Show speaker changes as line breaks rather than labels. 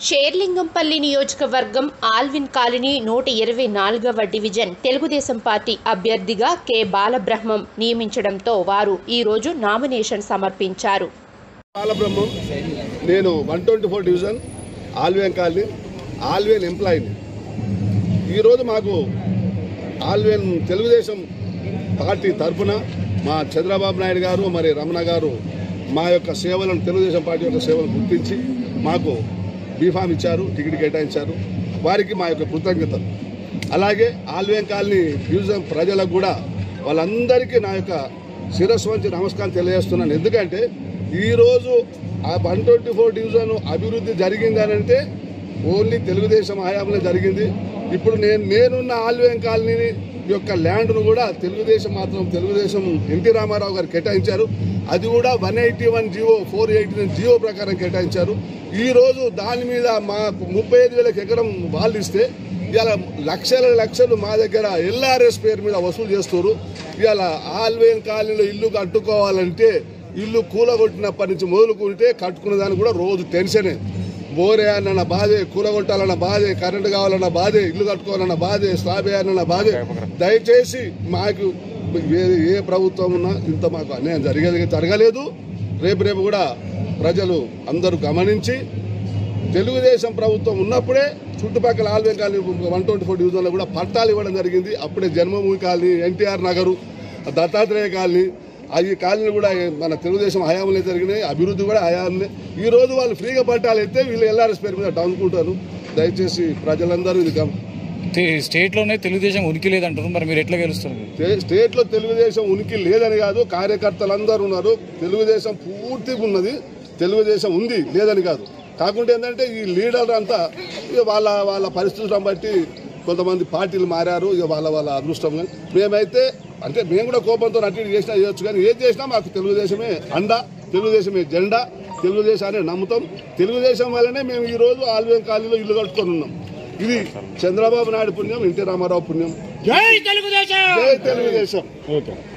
షేర్లింగంపల్లి నియోజకవర్గం Alvin colony నూట ఇరవై నాలుగవ డివిజన్ తెలుగుదేశం పార్టీ అభ్యర్థిగా కె బాలబ్రహ్మం నియమించడంతో వారు ఈరోజు నామినేషన్ సమర్పించారు
బాలబ్రహ్మం నేను one twenty four division Allwyn colony Allwyn ఎంప్లాయీని ఈరోజు మాకు ఆల్వేన్ తెలుగుదేశం పార్టీ తరఫున మా చంద్రబాబు నాయుడు గారు మరి రమణ గారు మా యొక్క సేవలను తెలుగుదేశం పార్టీ యొక్క సేవలను గుర్తించి మాకు బీఫామ్ ఇచ్చారు టికెట్ కేటాయించారు వారికి మా యొక్క కృతజ్ఞతలు అలాగే ఆల్వేన్ కాలనీ డివిజన్ ప్రజలకు కూడా వాళ్ళందరికీ నా యొక్క శిరస్సు వంచి నమస్కారం తెలియజేస్తున్నాను ఎందుకంటే ఈరోజు ఆ వన్ ట్వంటీ ఫోర్ డివిజన్ అభివృద్ధి జరిగిందనంటే ఓన్లీ తెలుగుదేశం హయాంలో జరిగింది ఇప్పుడు నేను నేనున్న ఆల్వేన్ కాలనీ యొక్క ల్యాండ్ను కూడా తెలుగుదేశం మాత్రం తెలుగుదేశం ఎన్టీ రామారావు గారు కేటాయించారు అది కూడా one eighty one GO four eighty one GO ప్రకారం కేటాయించారు ఈ రోజు దాని మీద మాకు ముప్పై ఐదు వేలకు ఎకరం వాళ్ళు ఇస్తే ఇవాళ లక్షల లక్షలు మా దగ్గర ఎల్ఆర్ఎస్ పేరు మీద వసూలు చేస్తారు ఇవాళ ఆల్వేన్ కాలనీలో ఇల్లు కట్టుకోవాలంటే ఇల్లు కూలగొట్టినప్పటి నుంచి మొదలుకుంటే కట్టుకున్న దానికి కూడా రోజు టెన్షనే బోర్ వేయాలన్న బాధే కూలగొట్టాలన్న బాధే కరెంటు కావాలన్న బాధే ఇల్లు కట్టుకోవాలన్న బాధే స్లాబ్ వేయాలన్న బాధే దయచేసి మాకు ఏ ఏ ప్రభుత్వం ఉన్నా ఇంత మాకు అన్యాయం జరిగేది జరగలేదు రేపు రేపు కూడా ప్రజలు అందరూ గమనించి తెలుగుదేశం ప్రభుత్వం ఉన్నప్పుడే చుట్టుపక్కల Allwyn colony one twenty four డివిజన్లో కూడా పట్టాలు ఇవ్వడం జరిగింది అప్పుడే జన్మభూమి కాలనీ ఎన్టీఆర్ నగరు దత్తాత్రేయ కాలనీ అవి కాలనీలు కూడా మన తెలుగుదేశం హయాంలో జరిగినాయి అభివృద్ధి కూడా హయాంలో ఈ రోజు వాళ్ళు ఫ్రీగా పట్టాలు అయితే వీళ్ళు ఎల్ఆర్ఎస్ పేరు మీద అనుకుంటారు దయచేసి ప్రజలందరూ ఇది గమ
స్టేట్ లోనే తెలుగుదేశం ఉనికి లేదంటారు మరి మీరు ఎట్లా గెలుస్తారు
స్టే- స్టేట్లో తెలుగుదేశం ఉనికి లేదని కాదు కార్యకర్తలందరూ ఉన్నారు తెలుగుదేశం పూర్తిగా ఉన్నది తెలుగుదేశం ఉంది లేదని కాదు కాకుంటే ఏంటంటే ఈ లీడర్ అంతా ఇక వాళ్ళ వాళ్ళ పరిస్థితులను బట్టి కొంతమంది పార్టీలు మారారు ఇక వాళ్ళ వాళ్ళ అదృష్టం కానీ మేమైతే అంటే మేము కూడా కోపంతో అటు ఇటు చేసినా చేయొచ్చు కానీ ఏది చేసినా మాకు తెలుగుదేశమే అండ తెలుగుదేశమే జెండా తెలుగుదేశాన్ని నమ్ముతాం తెలుగుదేశం వల్లనే మేము ఈ రోజు ఆల్వేం కాలనీలో ఇల్లు కట్టుకొని ఉన్నాం ఇది చంద్రబాబు నాయుడు పుణ్యం ఎన్టీ రామారావు పుణ్యం
జై తెలుగుదేశం
జై తెలుగుదేశం
ఓకే